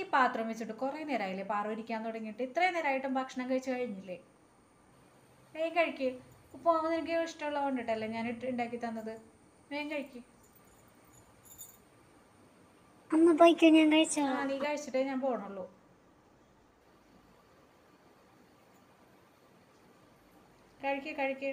പാത്രം വെച്ചിട്ട് കുറേ നേരമായില്ലേ പാറ ഇരിക്കാൻ തുടങ്ങിയിട്ട് ഇത്രയും നേരമായിട്ടും ഭക്ഷണം കഴിച്ച് കഴിഞ്ഞില്ലേ വേഗം കഴിക്ക് ഉപ്പാവ് നിനക്ക് ഇഷ്ടമുള്ളത് കൊണ്ടിട്ടല്ലേ ഞാൻ ഇട്ട് ഉണ്ടാക്കി തന്നത് വേഗം കഴിക്ക് അമ്മ പോയിക്കോ ഞാൻ ആ കഴിച്ചോളാം നീ കഴിച്ചിട്ടേ ഞാൻ പോണുള്ളൂ കഴിക്ക് കഴിക്ക്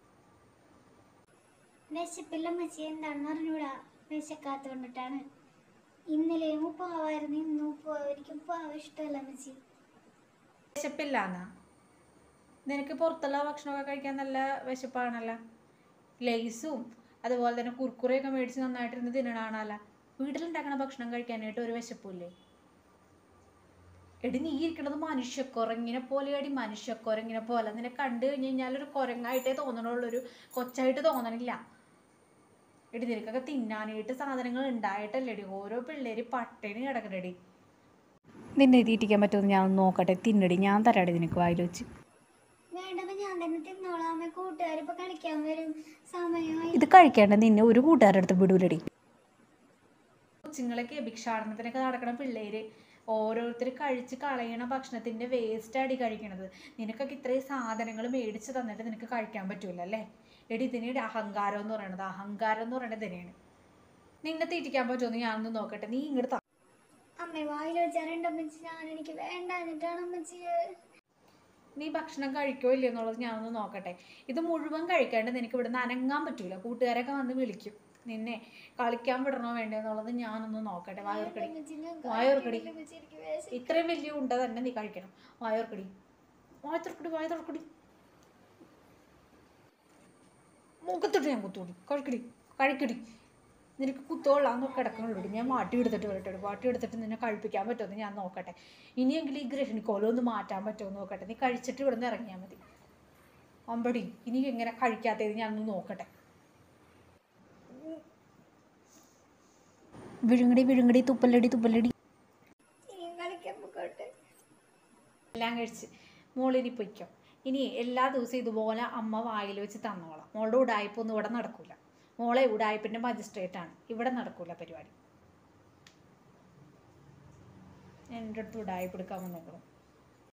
വിശപ്പില്ല മച്ചി എന്താണെന്ന് അറിഞ്ഞൂടാ വിശക്കാത്തോണ്ടിട്ടാണ് ഇന്നലെയും ഉപ്പാവായിരുന്നു ഇന്നും ഉപ്പാവ് എനിക്ക് ഉപ്പാവ് ഇഷ്ടമല്ല മച്ചി വിശപ്പില്ലാന്നാ നിനക്ക് പുറത്തുള്ള ഭക്ഷണമൊക്കെ കഴിക്കാൻ നല്ല വിശപ്പാണല്ലോ ലേസും അതുപോലെ തന്നെ കുർക്കുറയൊക്കെ മേടിച്ച് നന്നായിട്ടിരുന്ന് തിന്നണാണല്ലോ വീട്ടിലുണ്ടാക്കണ ഭക്ഷണം കഴിക്കാനായിട്ട് ഒരു വിശപ്പില്ലേ എടി നീ ഇരിക്കണത് മനുഷ്യക്കുരങ്ങിനെ പോലെ അടി മനുഷ്യക്കുരങ്ങിനെ പോലെ നിന്നെ കണ്ടു കഴിഞ്ഞ് കഴിഞ്ഞാൽ ഒരു കുരങ്ങായിട്ടേ തോന്നണുള്ളൂ ഒരു കൊച്ചായിട്ട് തോന്നണില്ല എടി നിനക്കൊക്കെ തിന്നാനായിട്ട് സാധനങ്ങൾ ഉണ്ടായിട്ടല്ലേടി ഓരോ പിള്ളേര് പട്ടിണി കിടക്കണടി നിന്നെ തീറ്റിക്കാൻ പറ്റുമെന്ന് ഞാൻ ഒന്ന് നോക്കട്ടെ തിന്നടി ഞാൻ തരാടി നിനക്ക് വായിൽ വെച്ച് വേണ്ടപ്പോ ഞാൻ തന്നെ തിന്നോളാം അമ്മ കൂട്ടുകാരിപ്പോ കളിക്കാൻ വരും സമയമായി ഇത് കഴിക്കാണ്ട് നിന്നെ ഒരു കൂട്ടുകാരുടെ അടുത്ത് വിടൂലടി കൊച്ചുങ്ങളൊക്കെ ഭിക്ഷാടനത്തിനൊക്കെ നടക്കണ പിള്ളേര് ഓരോരുത്തർ കഴിച്ച് കളയണ ഭക്ഷണത്തിന്റെ വേസ്റ്റ് അടി കഴിക്കണത് നിനക്കൊക്കെ ഇത്രയും സാധനങ്ങൾ മേടിച്ച് തന്നിട്ട് നിനക്ക് കഴിക്കാൻ പറ്റൂല അല്ലേ എടി ഇതിനൊരു അഹങ്കാരം എന്ന് പറയണത് അഹങ്കാരം എന്ന് പറയണത് ഇതിനെയാണ് നിന്നെ തീറ്റിക്കാൻ പറ്റുമെന്ന് ഞാനൊന്ന് നോക്കട്ടെ നീ ഇങ്ങോട്ട് താ. അമ്മ വായിൽ വെച്ചാറുണ്ട് അമ്മച്ചി ഞാൻ എനിക്ക് വേണ്ടാഞ്ഞിട്ടാണ് അമ്മച്ചി നീ ഭക്ഷണം കഴിക്കോ ഇല്ലയോ എന്നുള്ളത് ഞാനൊന്ന് നോക്കട്ടെ ഇത് മുഴുവൻ കഴിക്കാണ്ട് നിനക്ക് ഇവിടുന്ന് അനങ്ങാൻ പറ്റൂല കൂട്ടുകാരൊക്കെ വന്ന് വിളിക്കും നിന്നെ കളിക്കാൻ വിടണോ വേണ്ടോ എന്നുള്ളത് ഞാനൊന്ന് നോക്കട്ടെ വായോർക്കടി വായോർക്കടി ഇത്രയും വലിയ ഉണ്ട തന്നെ നീ കഴിക്കണം വായോർക്കടി വായ തുറക്കടി വായ തുറക്കടി മുഖത്തിട്ട് ഞാൻ കുത്തുകൂടി കഴിക്കടി കഴിക്കടി നിനക്ക് കുത്തോളാന്ന് കിടക്കണുള്ളൂ ഞാൻ മാട്ടി എടുത്തിട്ട് വരട്ടെ മാട്ടി എടുത്തിട്ട് നിന്നെ കഴിപ്പിക്കാൻ പറ്റുമെന്ന് ഞാൻ നോക്കട്ടെ ഇനിയെങ്കിലും ഈ ഗ്രഹണിക്കോലം ഒന്ന് മാറ്റാൻ പറ്റുമോ എന്ന് നോക്കട്ടെ നീ കഴിച്ചിട്ട് ഇവിടുന്ന് ഇറങ്ങിയാൽ മതി അമ്പടി ഇനി എങ്ങനെ കഴിക്കാത്തത് ഞാനൊന്ന് നോക്കട്ടെ വിഴുങ്ങടി വിഴുങ്ങടി തുപ്പല്ലടി തുപ്പല്ലടി കളിക്കാൻ പോകട്ടെ എല്ലാം കഴിച്ച് മോളിനി പൊയ്ക്കോ ഇനി എല്ലാ ദിവസവും ഇതുപോലെ അമ്മ വായിൽ വെച്ച് തന്നോളാം മോളുടെ ഉടായ്പൊന്നും ഇവിടെ നടക്കൂല മോളെ ഉടായ്പിൻ്റെ മജിസ്ട്രേറ്റ് ആണ് ഇവിടെ നടക്കൂല പരിപാടി എൻ്റെ അടുത്ത് ഉടായ്പ എടുക്കാൻ വന്നേക്കണം